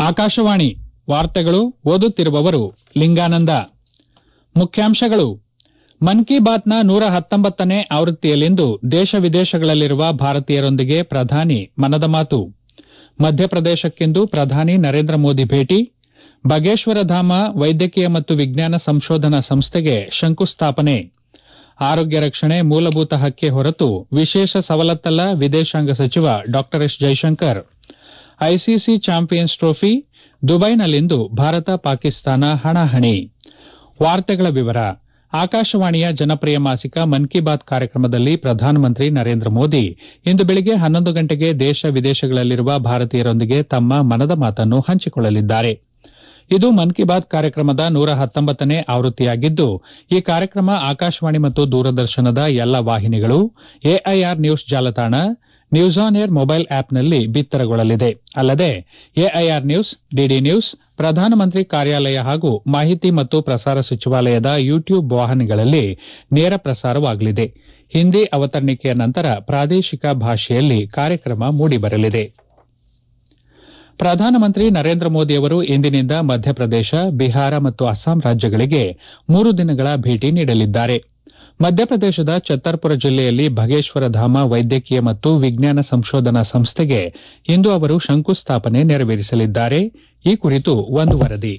ಆಕಾಶವಾಣಿ ವಾರ್ತೆಗಳು ಓದುತ್ತಿರುವವರು ಲಿಂಗಾನಂದ ಮುಖ್ಯಾಂಶಗಳು ಮನ್ ಕಿ ಬಾತ್ನ ನೂರ ಹತ್ತೊಂಬತ್ತನೇ ಆವೃತ್ತಿಯಲ್ಲಿಂದು ದೇಶ ವಿದೇಶಗಳಲ್ಲಿರುವ ಭಾರತೀಯರೊಂದಿಗೆ ಪ್ರಧಾನಿ ಮನದ ಮಾತು ಮಧ್ಯಪ್ರದೇಶಕ್ಕಿಂದು ಪ್ರಧಾನಿ ನರೇಂದ್ರ ಮೋದಿ ಭೇಟಿ ಬಗೇಶ್ವರಧಾಮ ವೈದ್ಯಕೀಯ ಮತ್ತು ವಿಜ್ಞಾನ ಸಂಶೋಧನಾ ಸಂಸ್ಥೆಗೆ ಶಂಕುಸ್ಥಾಪನೆ ಆರೋಗ್ಯ ರಕ್ಷಣೆ ಮೂಲಭೂತ ಹಕ್ಕೆ ಹೊರತು ವಿಶೇಷ ಸವಲತ್ತಲ್ಲ ವಿದೇಶಾಂಗ ಸಚಿವ ಡಾ S Jaishankar ICC champions trophy ದುಬೈನಲ್ಲಿಂದು ಭಾರತ ಪಾಕಿಸ್ತಾನ ಹಣಾಹಣಿ ವಾರ್ತೆಗಳ ವಿವರ ಆಕಾಶವಾಣಿಯ ಜನಪ್ರಿಯ ಮಾಸಿಕ ಮನ್ ಕಿ ಬಾತ್ ಕಾರ್ಯಕ್ರಮದಲ್ಲಿ ಪ್ರಧಾನಮಂತ್ರಿ ನರೇಂದ್ರ ಮೋದಿ ಇಂದು ಬೆಳಗ್ಗೆ ಹನ್ನೊಂದು ಗಂಟೆಗೆ ದೇಶ ವಿದೇಶಗಳಲ್ಲಿರುವ ಭಾರತೀಯರೊಂದಿಗೆ ತಮ್ಮ ಮನದ ಮಾತನ್ನು ಹಂಚಿಕೊಳ್ಳಲಿದ್ದಾರೆ ಇದು ಮನ್ ಕಿ ಬಾತ್ ಕಾರ್ಯಕ್ರಮದ ನೂರ ಹತ್ತೊಂಬತ್ತನೇ ಆವೃತ್ತಿಯಾಗಿದ್ದು ಈ ಕಾರ್ಯಕ್ರಮ ಆಕಾಶವಾಣಿ ಮತ್ತು ದೂರದರ್ಶನದ ಎಲ್ಲ ವಾಹಿನಿಗಳು ಎಐಆರ್ ನ್ಯೂಸ್ ಜಾಲತಾಣ ನ್ಯೂಸ್ ಆನ್ ಏರ್ ಮೊಬೈಲ್ ಆಪ್ನಲ್ಲಿ ಬಿತ್ತರಗೊಳ್ಳಲಿದೆ ಅಲ್ಲದೆ ಎಐಆರ್ ನ್ಯೂಸ್ ಡಿಡಿ ನ್ಯೂಸ್ ಪ್ರಧಾನಮಂತ್ರಿ ಕಾರ್ಯಾಲಯ ಹಾಗೂ ಮಾಹಿತಿ ಮತ್ತು ಪ್ರಸಾರ ಸಚಿವಾಲಯದ ಯೂಟ್ಯೂಬ್ ವಾಹಿನಿಗಳಲ್ಲಿ ನೇರ ಪ್ರಸಾರವಾಗಲಿದೆ ಹಿಂದಿ ಅವತರಣಿಕೆಯ ನಂತರ ಪ್ರಾದೇಶಿಕ ಭಾಷೆಯಲ್ಲಿ ಕಾರ್ಯಕ್ರಮ ಮೂಡಿಬರಲಿದೆ ಪ್ರಧಾನಮಂತ್ರಿ ನರೇಂದ್ರ ಮೋದಿ ಅವರು ಇಂದಿನಿಂದ ಮಧ್ಯಪ್ರದೇಶ ಬಿಹಾರ ಮತ್ತು ಅಸ್ಸಾಂ ರಾಜ್ಯಗಳಿಗೆ ಮೂರು ದಿನಗಳ ಭೇಟಿ ನೀಡಲಿದ್ದಾರೆ ಮಧ್ಯಪ್ರದೇಶದ ಛತ್ತರ್ಪುರ ಜಿಲ್ಲೆಯಲ್ಲಿ ಬಗೇಶ್ವರಧಾಮ ವೈದ್ಯಕೀಯ ಮತ್ತು ವಿಜ್ಞಾನ ಸಂಶೋಧನಾ ಸಂಸ್ಥೆಗೆ ಇಂದು ಅವರು ಶಂಕುಸ್ಥಾಪನೆ ನೆರವೇರಿಸಲಿದ್ದಾರೆ ಈ ಕುರಿತು ಒಂದು ವರದಿ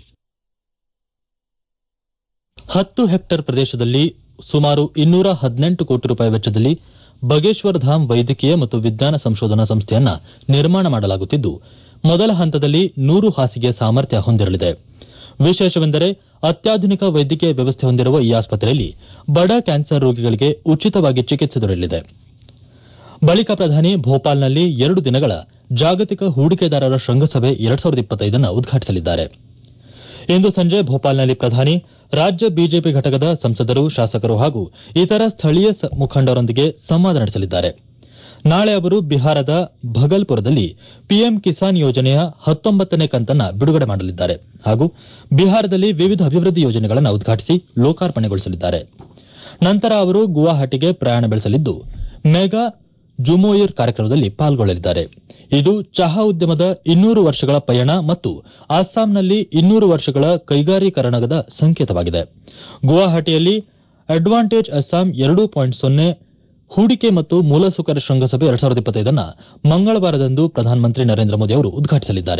ಹತ್ತು ಹೆಕ್ಟೇರ್ ಪ್ರದೇಶದಲ್ಲಿ ಸುಮಾರು ಇನ್ನೂರ ಹದಿನೆಂಟು ಕೋಟಿ ರೂಪಾಯಿ ವೆಚ್ಚದಲ್ಲಿ ಬಗೇಶ್ವರ ಧಾಮ್ ವೈದ್ಯಕೀಯ ಮತ್ತು ವಿಜ್ಞಾನ ಸಂಶೋಧನಾ ಸಂಸ್ಥೆಯನ್ನ ನಿರ್ಮಾಣ ಮಾಡಲಾಗುತ್ತಿದ್ದು ಮೊದಲ ಹಂತದಲ್ಲಿ ನೂರು ಹಾಸಿಗೆ ಸಾಮರ್ಥ್ಯ ಹೊಂದಿರಲಿದೆ ವಿಶೇಷವೆಂದರೆ ಅತ್ಯಾಧುನಿಕ ವೈದ್ಯಕೀಯ ವ್ಯವಸ್ಥೆ ಹೊಂದಿರುವ ಈ ಆಸ್ಪತ್ರೆಯಲ್ಲಿ ಬಡ ಕ್ಯಾನ್ಸರ್ ರೋಗಿಗಳಿಗೆ ಉಚಿತವಾಗಿ ಚಿಕಿತ್ಸೆ ದೊರೆಯಲಿದೆ ಬಳಿಕ ಪ್ರಧಾನಿ ಭೋಪಾಲ್ನಲ್ಲಿ ಎರಡು ದಿನಗಳ ಜಾಗತಿಕ ಹೂಡಿಕೆದಾರರ ಶೃಂಗಸಭೆ ಎರಡ್ ಸಾವಿರದ ಇಪ್ಪತ್ತೈದನ್ನು ಉದ್ಘಾಟಿಸಲಿದ್ದಾರೆ ಇಂದು ಸಂಜೆ ಭೋಪಾಲ್ನಲ್ಲಿ ಪ್ರಧಾನಿ ರಾಜ್ಯ ಬಿಜೆಪಿ ಘಟಕದ ಸಂಸದರು ಶಾಸಕರು ಹಾಗೂ ಇತರ ಸ್ಥಳೀಯ ಮುಖಂಡರೊಂದಿಗೆ ಸಂವಾದ ನಡೆಸಲಿದ್ದಾರೆ ನಾಳೆ ಅವರು ಬಿಹಾರದ ಭಗಲ್ಪುರದಲ್ಲಿ ಪಿಎಂ ಕಿಸಾನ್ ಯೋಜನೆಯ ಹತ್ತೊಂಬತ್ತನೇ ಕಂತನ್ನ ಬಿಡುಗಡೆ ಮಾಡಲಿದ್ದಾರೆ ಹಾಗೂ ಬಿಹಾರದಲ್ಲಿ ವಿವಿಧ ಅಭಿವೃದ್ಧಿ ಯೋಜನೆಗಳನ್ನು ಉದ್ಘಾಟಿಸಿ ಲೋಕಾರ್ಪಣೆಗೊಳಿಸಲಿದ್ದಾರೆ ನಂತರ ಅವರು ಗುವಾಹಟಿಗೆ ಪ್ರಯಾಣ ಬೆಳೆಸಲಿದ್ದು ಮೆಗಾ ಜುಮೋಯಿರ್ ಕಾರ್ಯಕ್ರಮದಲ್ಲಿ ಪಾಲ್ಗೊಳ್ಳಲಿದ್ದಾರೆ ಇದು ಚಹಾ ಉದ್ಯಮದ ಇನ್ನೂರು ವರ್ಷಗಳ ಪಯಣ ಮತ್ತು ಅಸ್ಸಾಂನಲ್ಲಿ ಇನ್ನೂರು ವರ್ಷಗಳ ಕೈಗಾರೀಕರಣದ ಸಂಕೇತವಾಗಿದೆ ಗುವಾಹಟಿಯಲ್ಲಿ ಅಡ್ವಾಂಟೇಜ್ ಅಸ್ಸಾಂ ಎರಡು ಪಾಯಿಂಟ್ ಸೊನ್ನೆ ಹೂಡಿಕೆ ಮತ್ತು ಮೂಲಸೌಕರ್ಯ ಶೃಂಗಸಭೆ ಎರಡ್ ಸಾವಿರದ ಇಪ್ಪತ್ತೈದನ್ನ ಮಂಗಳವಾರದಂದು ಪ್ರಧಾನಮಂತ್ರಿ ನರೇಂದ್ರ ಮೋದಿ ಅವರು ಉದ್ಘಾಟಿಸಲಿದ್ದಾರೆ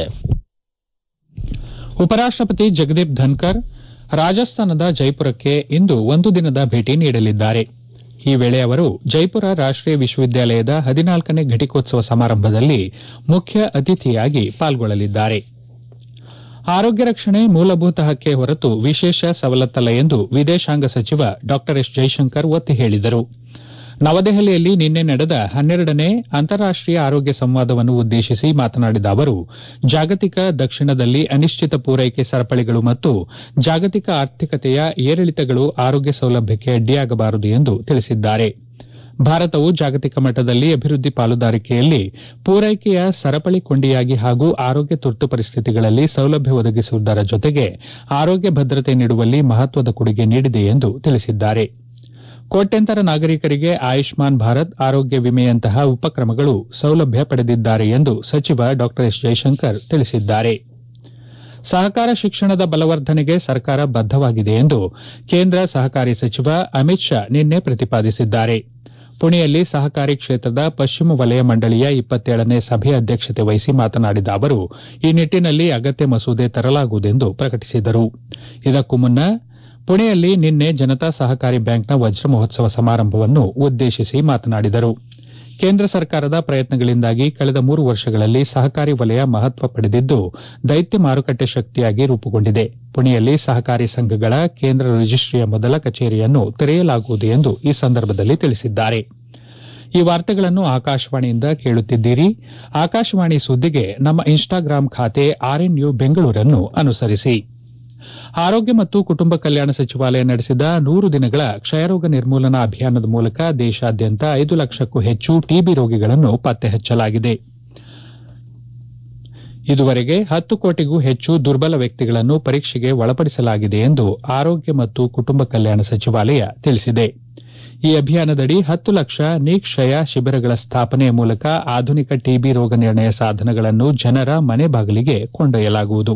ಉಪರಾಷ್ಟಪತಿ ಜಗದೀಪ್ ಧನ್ಕರ್ ರಾಜಸ್ಥಾನದ ಜೈಪುರಕ್ಕೆ ಇಂದು ಒಂದು ದಿನದ ಭೇಟಿ ನೀಡಲಿದ್ದಾರೆ ಈ ವೇಳೆ ಅವರು ಜೈಪುರ ರಾಷ್ಟೀಯ ವಿಶ್ವವಿದ್ಯಾಲಯದ ಹದಿನಾಲ್ಕನೇ ಘಟಿಕೋತ್ಸವ ಸಮಾರಂಭದಲ್ಲಿ ಮುಖ್ಯ ಅತಿಥಿಯಾಗಿ ಪಾಲ್ಗೊಳ್ಳಲಿದ್ದಾರೆ ಆರೋಗ್ಯ ರಕ್ಷಣೆ ಮೂಲಭೂತ ಹಕ್ಕೆ ಹೊರತು ವಿಶೇಷ ಸವಲತ್ತಲ್ಲ ಎಂದು ವಿದೇಶಾಂಗ ಸಚಿವ ಡಾ ಎಸ್ ಜೈಶಂಕರ್ ಒತ್ತಿ ಹೇಳಿದರು ನವದೆಹಲಿಯಲ್ಲಿ ನಿನ್ನೆ ನಡೆದ ಹನ್ನೆರಡನೇ ಅಂತಾರಾಷ್ಟೀಯ ಆರೋಗ್ಯ ಸಂವಾದವನ್ನು ಉದ್ದೇಶಿಸಿ ಮಾತನಾಡಿದ ಅವರು ಜಾಗತಿಕ ದಕ್ಷಿಣದಲ್ಲಿ ಅನಿಶ್ಚಿತ ಪೂರೈಕೆ ಸರಪಳಿಗಳು ಮತ್ತು ಜಾಗತಿಕ ಆರ್ಥಿಕತೆಯ ಏರಿಳಿತಗಳು ಆರೋಗ್ಯ ಸೌಲಭ್ಯಕ್ಕೆ ಅಡ್ಡಿಯಾಗಬಾರದು ಎಂದು ತಿಳಿಸಿದ್ದಾರೆ ಭಾರತವು ಜಾಗತಿಕ ಮಟ್ಟದಲ್ಲಿ ಅಭಿವೃದ್ಧಿ ಪಾಲುದಾರಿಕೆಯಲ್ಲಿ ಪೂರೈಕೆಯ ಸರಪಳಿ ಕೊಂಡಿಯಾಗಿ ಹಾಗೂ ಆರೋಗ್ಯ ತುರ್ತು ಪರಿಸ್ಥಿತಿಗಳಲ್ಲಿ ಸೌಲಭ್ಯ ಒದಗಿಸುವುದರ ಜೊತೆಗೆ ಆರೋಗ್ಯ ಭದ್ರತೆ ನೀಡುವಲ್ಲಿ ಮಹತ್ವದ ಕೊಡುಗೆ ನೀಡಿದೆ ಎಂದು ತಿಳಿಸಿದ್ದಾರೆ ಕೋಟ್ಯಂತರ ನಾಗರಿಕರಿಗೆ ಆಯುಷ್ಮಾನ್ ಭಾರತ್ ಆರೋಗ್ಯ ವಿಮೆಯಂತಹ ಉಪಕ್ರಮಗಳು ಸೌಲಭ್ಯ ಪಡೆದಿದ್ದಾರೆ ಎಂದು ಸಚಿವ ಡಾ ಎಸ್ ಜೈಶಂಕರ್ ತಿಳಿಸಿದ್ದಾರೆ ಸಹಕಾರ ಶಿಕ್ಷಣದ ಬಲವರ್ಧನೆಗೆ ಸರ್ಕಾರ ಬದ್ದವಾಗಿದೆ ಎಂದು ಕೇಂದ್ರ ಸಹಕಾರಿ ಸಚಿವ ಅಮಿತ್ ಶಾ ನಿನ್ನೆ ಪ್ರತಿಪಾದಿಸಿದ್ದಾರೆ ಪುಣೆಯಲ್ಲಿ ಸಹಕಾರಿ ಕ್ಷೇತ್ರದ ಪಶ್ಚಿಮ ವಲಯ ಮಂಡಳಿಯ ಇಪ್ಪತ್ತೇಳನೇ ಸಭೆ ಅಧ್ಯಕ್ಷತೆ ವಹಿಸಿ ಮಾತನಾಡಿದ ಅವರು ಈ ನಿಟ್ಟಿನಲ್ಲಿ ಅಗತ್ಯ ಮಸೂದೆ ತರಲಾಗುವುದೆಂದು ಪ್ರಕಟಿಸಿದರು ಇದಕ್ಕೂ ಮುನ್ನ ಪುಣೆಯಲ್ಲಿ ನಿನ್ನೆ ಜನತಾ ಸಹಕಾರಿ ಬ್ಯಾಂಕ್ನ ವಜ್ರ ಮಹೋತ್ಸವ ಸಮಾರಂಭವನ್ನು ಉದ್ದೇಶಿಸಿ ಮಾತನಾಡಿದರು ಕೇಂದ್ರ ಸರ್ಕಾರದ ಪ್ರಯತ್ನಗಳಿಂದಾಗಿ ಕಳೆದ ಮೂರು ವರ್ಷಗಳಲ್ಲಿ ಸಹಕಾರಿ ವಲಯ ಮಹತ್ವ ಪಡೆದಿದ್ದು ದೈತ್ಯ ಮಾರುಕಟ್ಟೆ ಶಕ್ತಿಯಾಗಿ ರೂಪುಗೊಂಡಿದೆ ಪುಣೆಯಲ್ಲಿ ಸಹಕಾರಿ ಸಂಘಗಳ ಕೇಂದ್ರ ರಿಜಿಸ್ಟ್ರಿಯ ಮೊದಲ ಕಚೇರಿಯನ್ನು ತೆರೆಯಲಾಗುವುದು ಎಂದು ಈ ಸಂದರ್ಭದಲ್ಲಿ ತಿಳಿಸಿದ್ದಾರೆ ಈ ವಾರ್ತೆಗಳನ್ನು ಆಕಾಶವಾಣಿಯಿಂದ ಕೇಳುತ್ತಿದ್ದೀರಿ ಆಕಾಶವಾಣಿ ಸುದ್ದಿಗೆ ನಮ್ಮ ಇನ್ಸ್ಟಾಗ್ರಾಂ ಖಾತೆ ಆರ್ಎನ್ಯು ಬೆಂಗಳೂರನ್ನು ಅನುಸರಿಸಿ ಆರೋಗ್ಯ ಮತ್ತು ಕುಟುಂಬ ಕಲ್ಯಾಣ ಸಚಿವಾಲಯ ನಡೆಸಿದ ನೂರು ದಿನಗಳ ಕ್ಷಯರೋಗ ನಿರ್ಮೂಲನಾ ಅಭಿಯಾನದ ಮೂಲಕ ದೇಶಾದ್ಯಂತ ಐದು ಲಕ್ಷಕ್ಕೂ ಹೆಚ್ಚು ಟಿಬಿ ರೋಗಿಗಳನ್ನು ಪತ್ತೆ ಹಚ್ಚಲಾಗಿದೆ ಇದುವರೆಗೆ ಹತ್ತು ಕೋಟಿಗೂ ಹೆಚ್ಚು ದುರ್ಬಲ ವ್ಯಕ್ತಿಗಳನ್ನು ಪರೀಕ್ಷೆಗೆ ಒಳಪಡಿಸಲಾಗಿದೆ ಎಂದು ಆರೋಗ್ಯ ಮತ್ತು ಕುಟುಂಬ ಕಲ್ಯಾಣ ಸಚಿವಾಲಯ ತಿಳಿಸಿದೆ ಈ ಅಭಿಯಾನದಡಿ ಹತ್ತು ಲಕ್ಷ ನಿಕ್ಷಯ ಶಿಬಿರಗಳ ಸ್ಥಾಪನೆಯ ಮೂಲಕ ಆಧುನಿಕ ಟಿಬಿ ರೋಗ ನಿರ್ಣಯ ಸಾಧನಗಳನ್ನು ಜನರ ಮನೆ ಬಾಗಿಲಿಗೆ ಕೊಂಡೊಯ್ಯಲಾಗುವುದು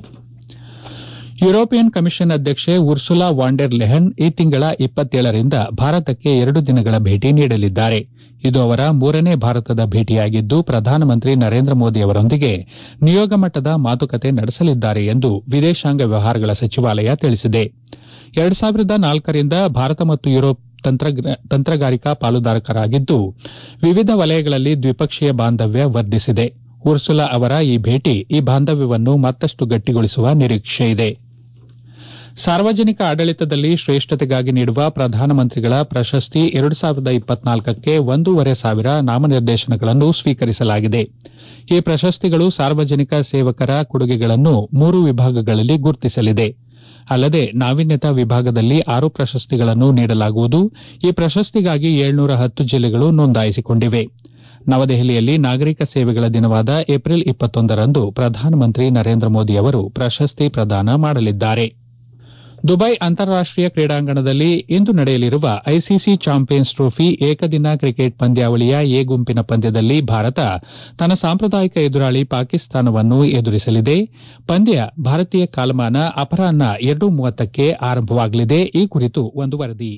ಯುರೋಪಿಯನ್ ಕಮಿಷನ್ ಅಧ್ಯಕ್ಷೆ ಉರ್ಸುಲಾ ವಾಂಡೆರ್ ಲೆಹನ್ ಈ ತಿಂಗಳ ಇಪ್ಪತ್ತೇಳರಿಂದ ಭಾರತಕ್ಕೆ ಎರಡು ದಿನಗಳ ಭೇಟಿ ನೀಡಲಿದ್ದಾರೆ ಇದು ಅವರ ಮೂರನೇ ಭಾರತದ ಭೇಟಿಯಾಗಿದ್ದು ಪ್ರಧಾನಮಂತ್ರಿ ನರೇಂದ್ರ ಮೋದಿ ಅವರೊಂದಿಗೆ ನಿಯೋಗ ಮಟ್ಟದ ಮಾತುಕತೆ ನಡೆಸಲಿದ್ದಾರೆ ಎಂದು ವಿದೇಶಾಂಗ ವ್ಯವಹಾರಗಳ ಸಚಿವಾಲಯ ತಿಳಿಸಿದೆ ಎರಡು ಸಾವಿರದ ನಾಲ್ಕರಿಂದ ಭಾರತ ಮತ್ತು ಯುರೋಪ್ ತಂತ್ರಗಾರಿಕಾ ಪಾಲುದಾರರಾಗಿದ್ದು ವಿವಿಧ ವಲಯಗಳಲ್ಲಿ ದ್ವಿಪಕ್ಷೀಯ ಬಾಂಧವ್ಯ ವರ್ಧಿಸಿದೆ ಉರ್ಸುಲಾ ಅವರ ಈ ಭೇಟಿ ಈ ಬಾಂಧವ್ಯವನ್ನು ಮತ್ತಷ್ಟು ಗಟ್ಟಿಗೊಳಿಸುವ ನಿರೀಕ್ಷೆಯಿದೆ ಸಾರ್ವಜನಿಕ ಆಡಳಿತದಲ್ಲಿ ಶ್ರೇಷ್ಠತೆಗಾಗಿ ನೀಡುವ ಪ್ರಧಾನಮಂತ್ರಿಗಳ ಪ್ರಶಸ್ತಿ ಎರಡು ಸಾವಿರದ ಇಪ್ಪತ್ನಾಲ್ಕಕ್ಕೆ ಒಂದೂವರೆ ಸಾವಿರ ನಾಮನಿರ್ದೇಶನಗಳನ್ನು ಸ್ವೀಕರಿಸಲಾಗಿದೆ ಈ ಪ್ರಶಸ್ತಿಗಳು ಸಾರ್ವಜನಿಕ ಸೇವಕರ ಕೊಡುಗೆಗಳನ್ನು ಮೂರು ವಿಭಾಗಗಳಲ್ಲಿ ಗುರುತಿಸಲಿದೆ ಅಲ್ಲದೆ ನಾವೀನ್ಯತಾ ವಿಭಾಗದಲ್ಲಿ ಆರು ಪ್ರಶಸ್ತಿಗಳನ್ನು ನೀಡಲಾಗುವುದು ಈ ಪ್ರಶಸ್ತಿಗಾಗಿ ಏಳ್ನೂರ ಹತ್ತು ಜಿಲ್ಲೆಗಳು ನೋಂದಾಯಿಸಿಕೊಂಡಿವೆ ನವದೆಹಲಿಯಲ್ಲಿ ನಾಗರಿಕ ಸೇವೆಗಳ ದಿನವಾದ ಏಪ್ರಿಲ್ ಇಪ್ಪತ್ತೊಂದರಂದು ಪ್ರಧಾನಮಂತ್ರಿ ನರೇಂದ್ರ ಮೋದಿ ಅವರು ಪ್ರಶಸ್ತಿ ಪ್ರದಾನ ಮಾಡಲಿದ್ದಾರೆ ದುಬೈ ಅಂತಾರಾಷ್ಟೀಯ ಕ್ರೀಡಾಂಗಣದಲ್ಲಿ ಇಂದು ನಡೆಯಲಿರುವ ಐಸಿಸಿ ಚಾಂಪಿಯನ್ಸ್ ಟ್ರೋಫಿ ಏಕದಿನ ಕ್ರಿಕೆಟ್ ಪಂದ್ಯಾವಳಿಯ ಎ ಗುಂಪಿನ ಪಂದ್ಯದಲ್ಲಿ ಭಾರತ ತನ್ನ ಸಾಂಪ್ರದಾಯಿಕ ಎದುರಾಳಿ ಪಾಕಿಸ್ತಾನವನ್ನು ಎದುರಿಸಲಿದೆ ಪಂದ್ಯ ಭಾರತೀಯ ಕಾಲಮಾನ ಅಪರಾಹ್ನ ಎರಡು ಮೂವತ್ತಕ್ಕೆ ಆರಂಭವಾಗಲಿದೆ ಈ ಕುರಿತು ಒಂದು ವರದಿ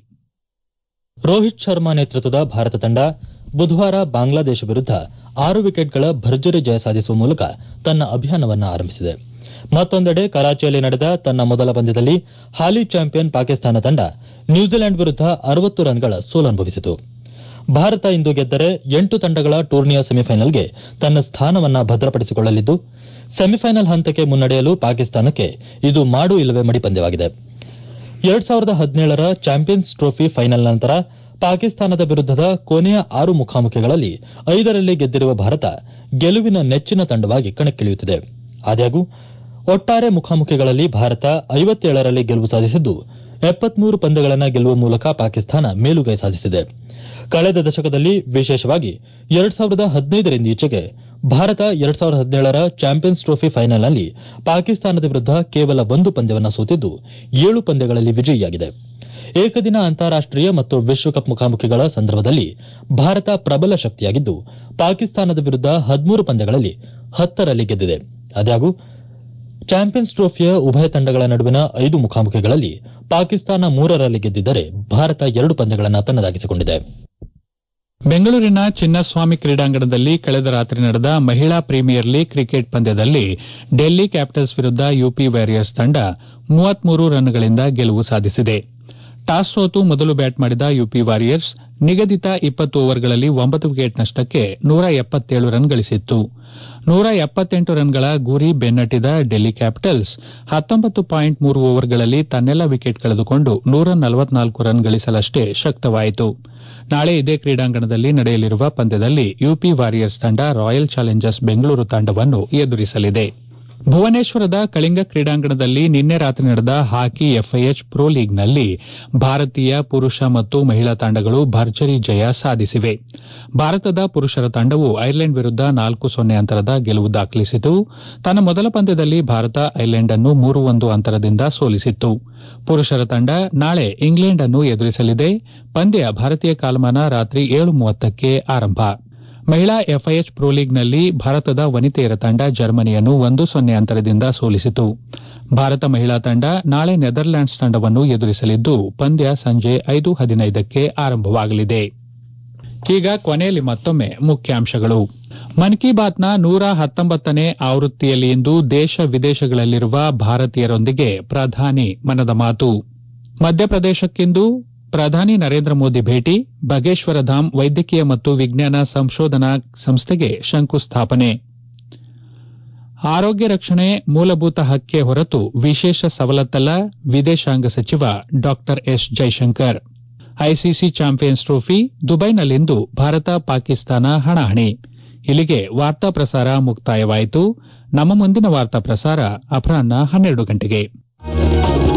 ರೋಹಿತ್ ಶರ್ಮಾ ನೇತೃತ್ವದ ಭಾರತ ತಂಡ ಬುಧವಾರ ಬಾಂಗ್ಲಾದೇಶ ವಿರುದ್ಧ ಆರು ವಿಕೆಟ್ಗಳ ಭರ್ಜರಿ ಜಯ ಸಾಧಿಸುವ ಮೂಲಕ ತನ್ನ ಅಭಿಯಾನವನ್ನು ಆರಂಭಿಸಿದೆ ಮತ್ತೊಂದೆಡೆ ಕರಾಚಿಯಲ್ಲಿ ನಡೆದ ತನ್ನ ಮೊದಲ ಪಂದ್ಯದಲ್ಲಿ ಹಾಲಿ ಚಾಂಪಿಯನ್ ಪಾಕಿಸ್ತಾನ ತಂಡ ನ್ಯೂಜಿಲೆಂಡ್ ವಿರುದ್ಧ ಅರವತ್ತು ರನ್ಗಳ ಸೋಲನುಭವಿಸಿತು ಭಾರತ ಇಂದು ಗೆದ್ದರೆ ಎಂಟು ತಂಡಗಳ ಟೂರ್ನಿಯ ಸೆಮಿಫೈನಲ್ಗೆ ತನ್ನ ಸ್ಥಾನವನ್ನ ಭದ್ರಪಡಿಸಿಕೊಳ್ಳಲಿದ್ದು ಸೆಮಿಫೈನಲ್ ಹಂತಕ್ಕೆ ಮುನ್ನಡೆಯಲು ಪಾಕಿಸ್ತಾನಕ್ಕೆ ಇದು ಮಾಡು ಇಲ್ಲವೇ ಮಡಿ ಪಂದ್ಯವಾಗಿದೆ ಎರಡ್ ಸಾವಿರದ ಹದಿನೇಳರ ಚಾಂಪಿಯನ್ಸ್ ಟ್ರೋಫಿ ಫೈನಲ್ ನಂತರ ಪಾಕಿಸ್ತಾನದ ವಿರುದ್ಧದ ಕೊನೆಯ ಆರು ಮುಖಾಮುಖಿಗಳಲ್ಲಿ ಐದರಲ್ಲಿ ಗೆದ್ದಿರುವ ಭಾರತ ಗೆಲುವಿನ ನೆಚ್ಚಿನ ತಂಡವಾಗಿ ಕಣಕ್ಕಿಳಿಯುತ್ತಿದೆ ಆದಾಗ್ಯೂ ಒಟ್ಟಾರೆ ಮುಖಾಮುಖಿಗಳಲ್ಲಿ ಭಾರತ ಐವತ್ತೇಳರಲ್ಲಿ ಗೆಲುವು ಸಾಧಿಸಿದ್ದು ಎಪ್ಪತ್ಮೂರು ಪಂದ್ಯಗಳನ್ನು ಗೆಲ್ಲುವ ಮೂಲಕ ಪಾಕಿಸ್ತಾನ ಮೇಲುಗೈ ಸಾಧಿಸಿದೆ ಕಳೆದ ದಶಕದಲ್ಲಿ ವಿಶೇಷವಾಗಿ ಎರಡ್ ಸಾವಿರದ ಹದಿನೈದರಿಂದೀಚೆಗೆ ಭಾರತ ಎರಡ್ ಸಾವಿರದ ಹದಿನೇಳರ ಚಾಂಪಿಯನ್ಸ್ ಟ್ರೋಫಿ ಫೈನಲ್ನಲ್ಲಿ ಪಾಕಿಸ್ತಾನದ ವಿರುದ್ಧ ಕೇವಲ ಒಂದು ಪಂದ್ಯವನ್ನು ಸೋತಿದ್ದು ಏಳು ಪಂದ್ಯಗಳಲ್ಲಿ ವಿಜಯಿಯಾಗಿದೆ ಏಕದಿನ ಅಂತಾರಾಷ್ಟೀಯ ಮತ್ತು ವಿಶ್ವಕಪ್ ಮುಖಾಮುಖಿಗಳ ಸಂದರ್ಭದಲ್ಲಿ ಭಾರತ ಪ್ರಬಲ ಶಕ್ತಿಯಾಗಿದ್ದು ಪಾಕಿಸ್ತಾನದ ವಿರುದ್ಧ ಹದಿಮೂರು ಪಂದ್ಯಗಳಲ್ಲಿ ಹತ್ತರಲ್ಲಿ ಗೆದ್ದಿದೆ ಆದಾಗ್ಯೂ ಚಾಂಪಿಯನ್ಸ್ ಟ್ರೋಫಿಯ ಉಭಯ ತಂಡಗಳ ನಡುವಿನ ಐದು ಮುಖಾಮುಖಿಗಳಲ್ಲಿ ಪಾಕಿಸ್ತಾನ ಮೂರರಲ್ಲಿ ಗೆದ್ದಿದ್ದರೆ ಭಾರತ ಎರಡು ಪಂದ್ಯಗಳನ್ನು ತನ್ನದಾಗಿಸಿಕೊಂಡಿದೆ ಬೆಂಗಳೂರಿನ ಚಿನ್ನಸ್ವಾಮಿ ಕ್ರೀಡಾಂಗಣದಲ್ಲಿ ಕಳೆದ ರಾತ್ರಿ ನಡೆದ ಮಹಿಳಾ ಪ್ರೀಮಿಯರ್ ಲೀಗ್ ಕ್ರಿಕೆಟ್ ಪಂದ್ಯದಲ್ಲಿ ಡೆಲ್ಲಿ ಕ್ಯಾಪಿಟಲ್ಸ್ ವಿರುದ್ಧ ಯುಪಿ ವ್ಯಾರಿಯರ್ಸ್ ತಂಡ ಮೂವತ್ಮೂರು ರನ್ಗಳಿಂದ ಗೆಲುವು ಸಾಧಿಸಿದೆ ಟಾಸ್ ಸೋತು ಮೊದಲು ಬ್ಯಾಟ್ ಮಾಡಿದ ಯುಪಿ ವಾರಿಯರ್ಸ್ ನಿಗದಿತ ಇಪ್ಪತ್ತು ಓವರ್ಗಳಲ್ಲಿ ಒಂಬತ್ತು ವಿಕೆಟ್ ನಷ್ಟಕ್ಕೆ ನೂರ ಎಪ್ಪತ್ತೇಳು ರನ್ ಗಳಿಸಿತ್ತು ನೂರ ಎಪ್ಪತ್ತೆಂಟು ರನ್ಗಳ ಗುರಿ ಬೆನ್ನಟ್ಟಿದ ಡೆಲ್ಲಿ ಕ್ಯಾಪಿಟಲ್ಸ್ ಹತ್ತೊಂಬತ್ತು ಪಾಯಿಂಟ್ ಮೂರು ಓವರ್ಗಳಲ್ಲಿ ತನ್ನೆಲ್ಲ ವಿಕೆಟ್ ಕಳೆದುಕೊಂಡು ನೂರ ನಲವತ್ನಾಲ್ಕು ರನ್ ಗಳಿಸಲಷ್ಟೇ ಶಕ್ತವಾಯಿತು ನಾಳೆ ಇದೇ ಕ್ರೀಡಾಂಗಣದಲ್ಲಿ ನಡೆಯಲಿರುವ ಪಂದ್ಯದಲ್ಲಿ ಯುಪಿ ವಾರಿಯರ್ಸ್ ತಂಡ ರಾಯಲ್ ಚಾಲೆಂಜರ್ಸ್ ಬೆಂಗಳೂರು ತಂಡವನ್ನು ಎದುರಿಸಲಿದೆ ಭುವನೇಶ್ವರದ ಕಳಿಂಗ ಕ್ರೀಡಾಂಗಣದಲ್ಲಿ ನಿನ್ನೆ ರಾತ್ರಿ ನಡೆದ ಹಾಕಿ ಎಫ್ಐಎಚ್ ಪ್ರೊ ಲೀಗ್ನಲ್ಲಿ ಭಾರತೀಯ ಪುರುಷ ಮತ್ತು ಮಹಿಳಾ ತಂಡಗಳು ಭರ್ಜರಿ ಜಯ ಸಾಧಿಸಿವೆ ಭಾರತದ ಪುರುಷರ ತಂಡವು ಐರ್ಲೆಂಡ್ ವಿರುದ್ಧ ನಾಲ್ಕು ಸೊನ್ನೆ ಅಂತರದ ಗೆಲುವು ದಾಖಲಿಸಿತು ತನ್ನ ಮೊದಲ ಪಂದ್ಯದಲ್ಲಿ ಭಾರತ ಐರ್ಲೆಂಡ್ ಅನ್ನು ಮೂರು ಒಂದು ಅಂತರದಿಂದ ಸೋಲಿಸಿತ್ತು ಪುರುಷರ ತಂಡ ನಾಳೆ ಇಂಗ್ಲೆಂಡ್ ಅನ್ನು ಎದುರಿಸಲಿದೆ ಪಂದ್ಯ ಭಾರತೀಯ ಕಾಲಮಾನ ರಾತ್ರಿ ಏಳು ಮೂವತ್ತಕ್ಕೆ ಆರಂಭ ಮಹಿಳಾ ಎಫ್ಐಎಚ್ ಪ್ರೊ ಲೀಗ್ನಲ್ಲಿ ಭಾರತದ ವನಿತೆಯರ ತಂಡ ಜರ್ಮನಿಯನ್ನು ಒಂದು ಸೊನ್ನೆ ಅಂತರದಿಂದ ಸೋಲಿಸಿತು ಭಾರತ ಮಹಿಳಾ ತಂಡ ನಾಳೆ ನೆದರ್ಲ್ಯಾಂಡ್ಸ್ ತಂಡವನ್ನು ಎದುರಿಸಲಿದ್ದು ಪಂದ್ಯ ಸಂಜೆ ಐದು ಹದಿನೈದಕ್ಕೆ ಆರಂಭವಾಗಲಿದೆ ಈಗ ಕೊನೆಯಲ್ಲಿ ಮತ್ತೊಮ್ಮೆ ಮುಖ್ಯಾಂಶಗಳು ಮನ್ ಕಿ ಬಾತ್ನ ನೂರ ಹತ್ತೊಂಬತ್ತನೇ ಆವೃತ್ತಿಯಲ್ಲಿ ಇಂದು ದೇಶ ವಿದೇಶಗಳಲ್ಲಿರುವ ಭಾರತೀಯರೊಂದಿಗೆ ಪ್ರಧಾನಿ ಮನದ ಮಾತು ಮಧ್ಯಪ್ರದೇಶಕ್ಕಿಂದು ಪ್ರಧಾನಿ ನರೇಂದ್ರ ಮೋದಿ ಭೇಟಿ ಬಗೇಶ್ವರ ಧಾಮ್ ವೈದ್ಯಕೀಯ ಮತ್ತು ವಿಜ್ಞಾನ ಸಂಶೋಧನಾ ಸಂಸ್ಥೆಗೆ ಶಂಕುಸ್ಥಾಪನೆ ಆರೋಗ್ಯ ರಕ್ಷಣೆ ಮೂಲಭೂತ ಹಕ್ಕೆ ಹೊರತು ವಿಶೇಷ ಸವಲತ್ತಲ್ಲ ವಿದೇಶಾಂಗ ಸಚಿವ ಡಾ S Jaishankar ICC champions trophy ದುಬೈನಲ್ಲಿಂದು ಭಾರತ ಪಾಕಿಸ್ತಾನ ಹಣಾಹಣಿ ಇಲ್ಲಿಗೆ ವಾರ್ತಾ ಪ್ರಸಾರ ಮುಕ್ತಾಯವಾಯಿತು ನಮ್ಮ ಮುಂದಿನ ವಾರ್ತಾ ಪ್ರಸಾರ ಅಪರಾಹ್ನ ಹನ್ನೆರಡು ಗಂಟೆಗೆ